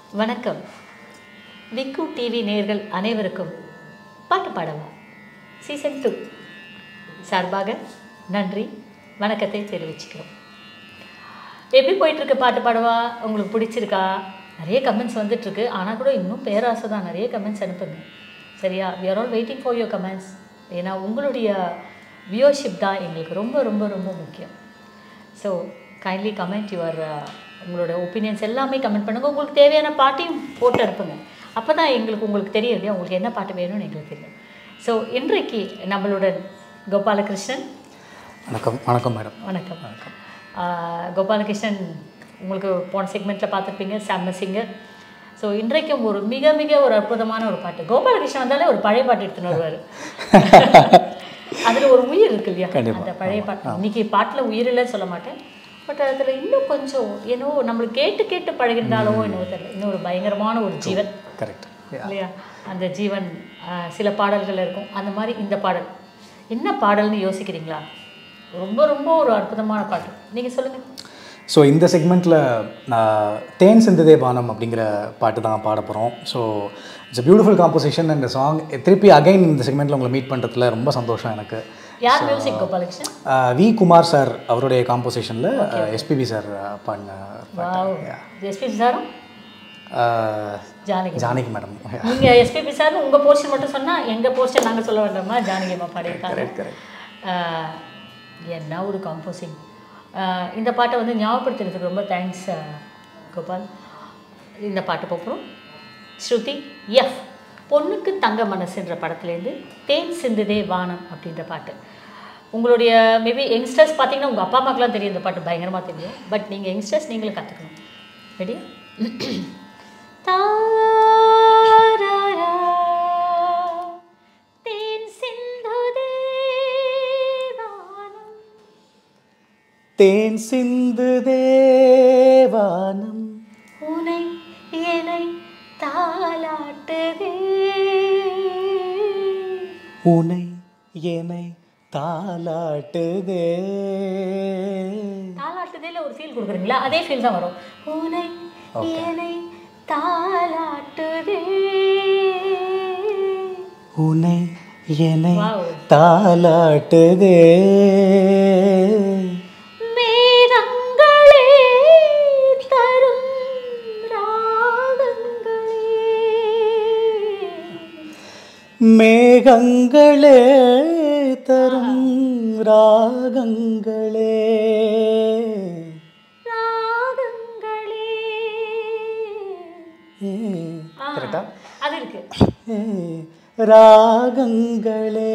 வணக்கம் விக்கு டிவி நேயர்கள் அனைவருக்கும் பாட்டு பாடவா சீசன் டூ சார்பாக நன்றி வணக்கத்தை தெரிவிச்சுக்கிறோம் எப்படி போயிட்டுருக்கு பாட்டு பாடவா உங்களுக்கு பிடிச்சிருக்கா நிறைய கமெண்ட்ஸ் வந்துட்டுருக்கு ஆனால் கூட இன்னும் பேராசை தான் நிறைய கமெண்ட்ஸ் அனுப்புங்க சரியா we are all waiting for your comments ஏன்னா உங்களுடைய வியூவர்ஷிப் தான் எங்களுக்கு ரொம்ப ரொம்ப ரொம்ப முக்கியம் ஸோ கைண்ட்லி கமெண்ட் யுவர் உங்களோட ஒப்பீனியன்ஸ் எல்லாமே கமெண்ட் பண்ணுங்கள் உங்களுக்கு தேவையான பாட்டையும் போட்டு அனுப்புங்க அப்போ தான் எங்களுக்கு உங்களுக்கு தெரியும் இல்லையா உங்களுக்கு என்ன பாட்டு வேணும்னு எங்களுக்கு தெரியும் ஸோ இன்றைக்கு நம்மளுடன் கோபாலகிருஷ்ணன் வணக்கம் வணக்கம் மேடம் வணக்கம் ஆஹ் கோபாலகிருஷ்ணன் உங்களுக்கு போன செக்மெண்ட்டில் பார்த்துருப்பீங்க செம்ம சிங்கர் ஸோ இன்றைக்கும் ஒரு மிக மிக ஒரு அற்புதமான ஒரு பாட்டு கோபாலகிருஷ்ணன் வந்தாலே ஒரு பழைய பாட்டு எடுத்துன்னு வருவார் அதில் ஒரு உயிர் இருக்கு இல்லையா கண்டிப்பா. அந்த பழைய பாட்டு இன்னைக்கு பாட்டில் உயிர் இல்லைன்னு சொல்ல மாட்டேன் பட் அதில் இன்னும் கொஞ்சம் ஏனோ நம்மளுக்கு கேட்டு கேட்டு பழகின்றாலோ என்னவோ தெரியல இன்னும் ஒரு பயங்கரமான ஒரு ஜீவன் கரெக்ட் இல்லையா அந்த ஜீவன் ஆஹ், சில பாடல்கள் இருக்கும் அந்த மாதிரி இந்த பாடல் என்ன பாடல்னு யோசிக்கிறீங்களா ரொம்ப ரொம்ப ஒரு அற்புதமான பாட்டு நீங்கள் சொல்லுங்கள் ஸோ இந்த செக்மெண்ட்டில் நான் தேன் சிந்துதே பானம் அப்படிங்கிற பாட்டு தான் பாட போகிறோம் so it's beautiful composition and song திருப்பி அகைன் இந்த செக்மெண்ட்டில் உங்களை மீட் பண்ணுறதுல ரொம்ப சந்தோஷம் எனக்கு யார் மியூசிக் கோபாலகிருஷ்ணன் ஆஹ் வி குமார் சார் அவருடைய காம்போசிஷனில் எஸ்பிபி சார் பாடின வாவ் எஸ்பிபி சாரும் ஆஹ் ஜானகி ஜானகி மேடம் நீங்கள் எஸ்பிபி சார் உங்கள் போர்ஷன் மட்டும் சொன்னால் எங்கள் போர்ஷன் நாங்கள் சொல்ல வேண்டாமா ஜானகி அம்மா பாடியிருக்காங்க correct. ஆஹ், என்ன ஒரு கம்போசிங் இந்த பாட்டை வந்து ஞாபகப்படுத்துறதுக்கு ரொம்ப தேங்க்ஸ் கோபால் இந்த பாட்டு போகிறோம் ஸ்ருதி எஃப் பொண்ணுக்கு தங்க மனசுன்ற படத்துலேருந்து தேன் சிந்துதே வானம் அப்படின்ற பாட்டு உங்களுடைய மேபி யங்ஸ்டர்ஸ் பார்த்தீங்கன்னா உங்கள் அப்பா அம்மாக்கெலாம் தெரியும் இந்த பாட்டு பயங்கரமாக தெரியும் பட் நீங்கள் யங்ஸ்டர்ஸ் நீங்களும் கற்றுக்கணும் ரெடி தாராரா, தேன் சிந்துதே வானம். தேன் சிந்து தேவானம் உனை என்னை தாலாட்டுதே உனை என்னை தாலாட்டுதே தாலாட்டுதேல ஒரு ஃபீல் கொடுக்குறீங்களா அதே ஃபீல் தான் வரும் உனை என்னை தாலாட்டுதே உனை என்னை Wow. தாலாட்டுதே மேகங்களே தரும் ராகங்களே மேகங்களே தரும் ராகங்களே ராகங்களே ஏ, ஆ, கரெக்டா அது இருக்கு ஏ, ராகங்களே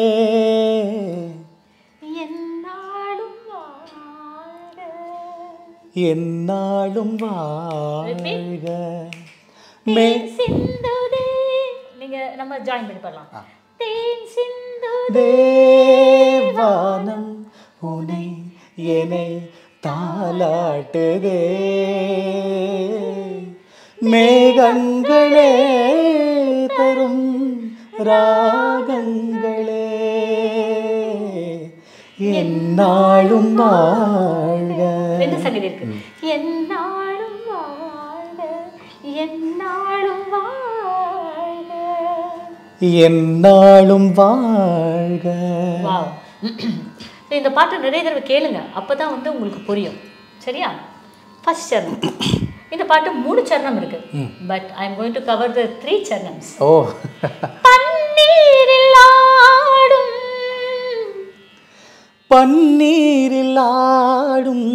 என்னாலும் வாழ என்னாலும் வாழ்க மே தேன் சிந்துதே நீங்க நம்ம ஜாயின் பண்ணி பண்ணலாம் தேன் சிந்து தேவானம் உனை என்னை தாலாட்டுதே மேகங்களே தரும் ராகங்களே என்னாலும் வாழ்க ரெண்டு சங்கதி இருக்கு என்னாலும் வாழ என்னாலும் வாழ என்னாலும் வாழ்க வாவ் இந்த பாட்டு நிறைய தடவை கேளுங்க அப்பதான் வந்து உங்களுக்கு புரியும் சரியா ஃபர்ஸ்ட் சரணம் இந்த பாட்டு மூணு சரணம் இருக்கு but I am going to cover the three சரணம்ஸ் ஓ பன்னீரில் ஆடும் பன்னீரில் ஆடும்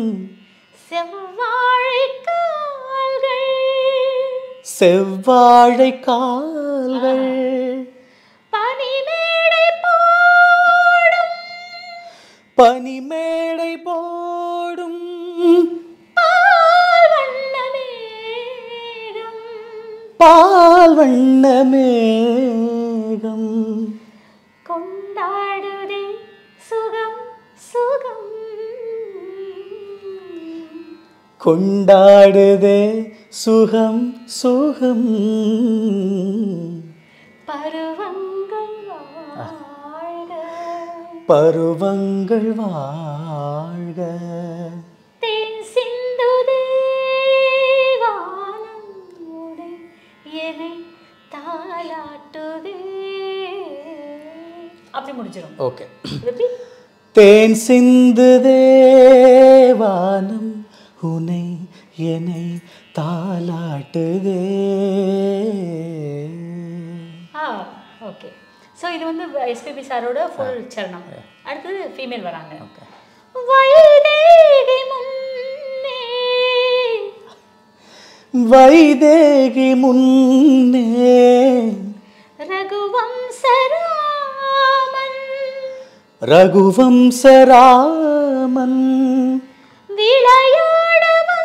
செவ்வாழை கால்கள் செவ்வாழை கால்கள் பனிமேடை போடும் பனிமேடை போடும் பால் வண்ண மேகம் பால் வண்ண மேகம் கொண்டாடுதே சுகம் சுகம் கொண்டாடுதே சுகம் சுகம் பருவங்கள் வாழ்க பருவங்கள் வாழ்க தேன் சிந்துதே வானம் முடிச்சிடும் ஓகே ரிப்பீட் தேன் சிந்து தேவானம் உனை என்னை தாலாட்டுதே ஆ ஓகே ஸோ இது வந்து எஸ்பிபி சாரோட ஃபுல் சரணம் அடுத்தது ஃபீமேல் வராங்க வைதேகி முன்னே வைதேகி முன்னே ரகுவம்சராமன் ரகுவம்சராமன் விளையாட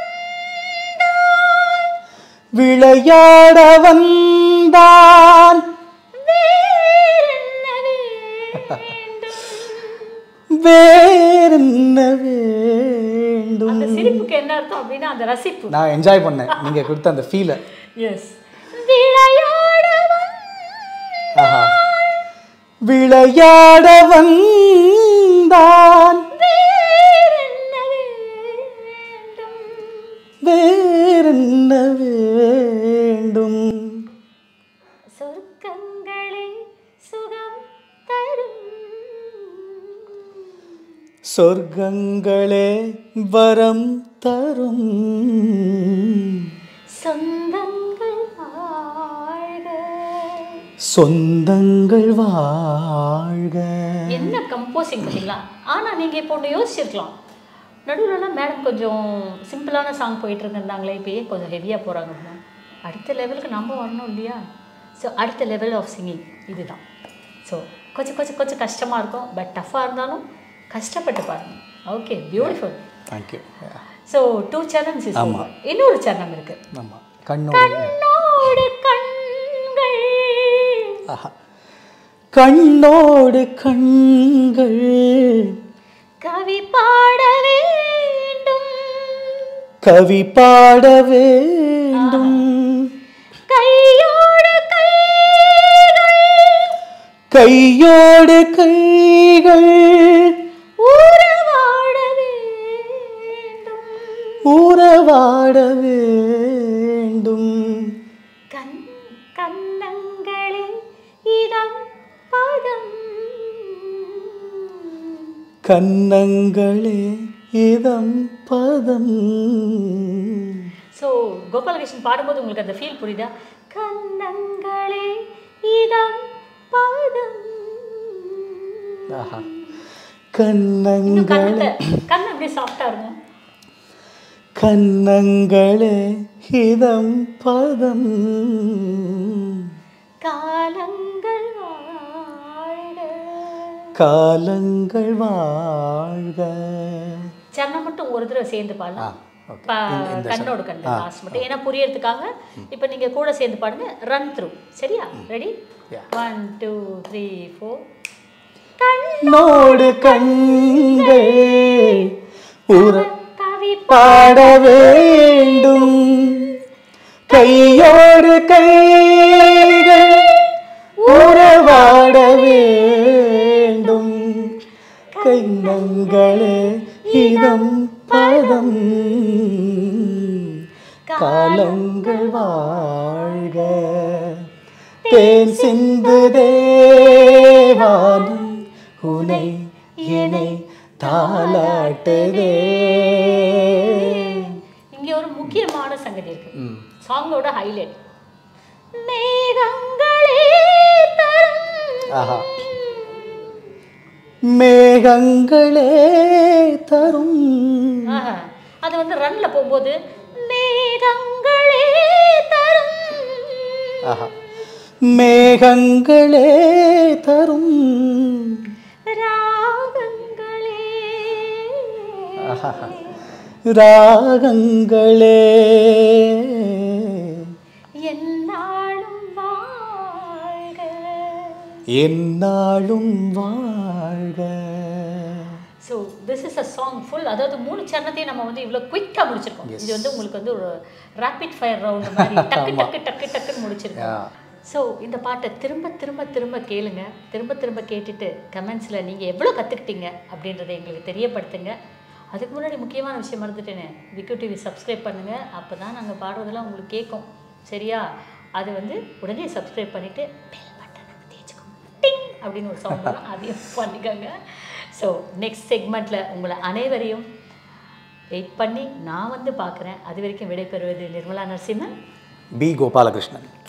வந்தான் விளையாட வந்தான் வேறென்ன வேண்டும் வேறென்ன வேண்டும் அந்த சிரிப்புக்கு என்ன அர்த்தம் அப்படின்னா அந்த ரசிப்பு நான் என்ஜாய் பண்ணேன் நீங்கள் கொடுத்த அந்த ஃபீலை எஸ் விளையாட ஆஹா விளையாட வந்தான் வேறென்ன வேண்டும் வேறென்ன வேண்டும் சொர்க்கங்களே சுகம் தரும் சொர்க்கங்களே வரம் தரும் சொந்தங்கள் வாழ்க சொந்தங்கள் வாழ்க என்ன கம்போசிங் பார்த்தீங்களா ஆனால் நீங்கள் இப்போ ஒன்று யோசிச்சிருக்கலாம் நடுவுலலாம் மேடம் கொஞ்சம் சிம்பிளான சாங் போயிட்டு இருந்தாங்களே இப்போ ஏன் கொஞ்சம் ஹெவியாக போகிறாங்க அப்படின்னா அடுத்த லெவலுக்கு நம்ம வரணும் இல்லையா ஸோ அடுத்த லெவல் ஆஃப் சிங்கிங் இதுதான் ஸோ கொஞ்சம் கொஞ்சம் கொஞ்சம் கஷ்டமாக இருக்கும் பட் டஃப்பாக இருந்தாலும் கஷ்டப்பட்டு பாருங்க okay beautiful thank you so two சரணம்ஸ் இஸ் இன்னொரு சரணம் இருக்கு ஆமாம் கண்ணோட கண்ணோடு கண்கள் ஆஹா கண்ணோடு கண்கள் கவி பாட வேண்டும் கவி பாட வேண்டும் கையோடு கைகள் கையோடு கைகள் ஊறவாட வேண்டும் உறவாட வேண்டும் கண் கண்ணங்களே இதம் பதம் கன்னங்களே இதம் பதம் ஸோ கோபாலகிருஷ்ணன் பாடும்போது உங்களுக்கு அந்த ஃபீல் புரியுதா கண்ணங்களே இதம் பதம் ஆஹா இன்னும் கன்னங்கள் கண்ணத்தை கண் அப்படியே சாஃப்டாக இருக்கும் கன்னங்களே இதம் பதம் காலங்கள் வாழ்க காலங்கள் வாழ்க சரணம் மட்டும் ஒரு தடவை சேர்ந்து பாடலாம் ஆ, okay. ப- கண்ணோடு கண்ணு லாஸ்ட் மட்டும் ஏன்னா புரியறதுக்காக இப்போ நீங்க கூட சேர்ந்து பாடுங்க ரன் த்ரூ சரியா ready Yeah. One two three four நோடு கண்கள் உற கவி பாட வேண்டும் கையோடு கைகள் உறவாட வேண்டும் கைநங்களே இதம் பதம் காலங்கள் வாழ்க தேன் சிந்து தேவானம் உனை என்னை தாலாட்டுதே இங்க ஒரு முக்கியமான சங்கதி இருக்கு சாங்கோட ஹைலைட் மேகங்களே தரும் ஆஹா மேகங்களே தரும் ஆஹா. அது வந்து ரன்ல போகும்போது மேகங்களே தரும் ஆஹா மேகங்களே தரும் ராகங்களே ஆஹா. ராகங்களே என்னாலும் வாழ்க என்னாலும் வாழ்க so this is a song full அதாவது மூணு சரணத்தையும் நம்ம வந்து இவ்வளோ குயிக்காக முடிச்சிருக்கோம் இது வந்து உங்களுக்கு வந்து ஒரு ரேபிட் ஃபயர் ரவுண்ட் மாதிரி டக்கு டக்கு டக்கு டக்குன்னு முடிச்சிருக்கோம் Yeah. ஸோ இந்த பாட்டை திரும்ப திரும்ப திரும்ப கேளுங்க திரும்ப திரும்ப கேட்டுட்டு கமெண்ட்ஸில் நீங்கள் எவ்வளோ கற்றுக்கிட்டீங்க அப்படின்றத எங்களுக்கு தெரியப்படுத்துங்க அதுக்கு முன்னாடி முக்கியமான விஷயம் மறந்துட்டேனே விக்கு டிவி சப்ஸ்கிரைப் பண்ணுங்கள் அப்போ தான் நாங்கள் பாடுறதெல்லாம் உங்களுக்கு கேட்கும் சரியா அது வந்து உடனே சப்ஸ்கிரைப் பண்ணிவிட்டு பெல் பட்டனை தேய்ச்சிக்கோங்க டிங் அப்படின்னு ஒரு சவுண்ட் வரும் அதையும் பண்ணிக்கோங்க ஸோ நெக்ஸ்ட் செக்மெண்ட்டில் உங்களை அனைவரையும் வெயிட் பண்ணி நான் வந்து பார்க்குறேன் அது வரைக்கும் விடைபெறுவது நிர்மலா நரசிம்மன் பி கோபாலகிருஷ்ணன்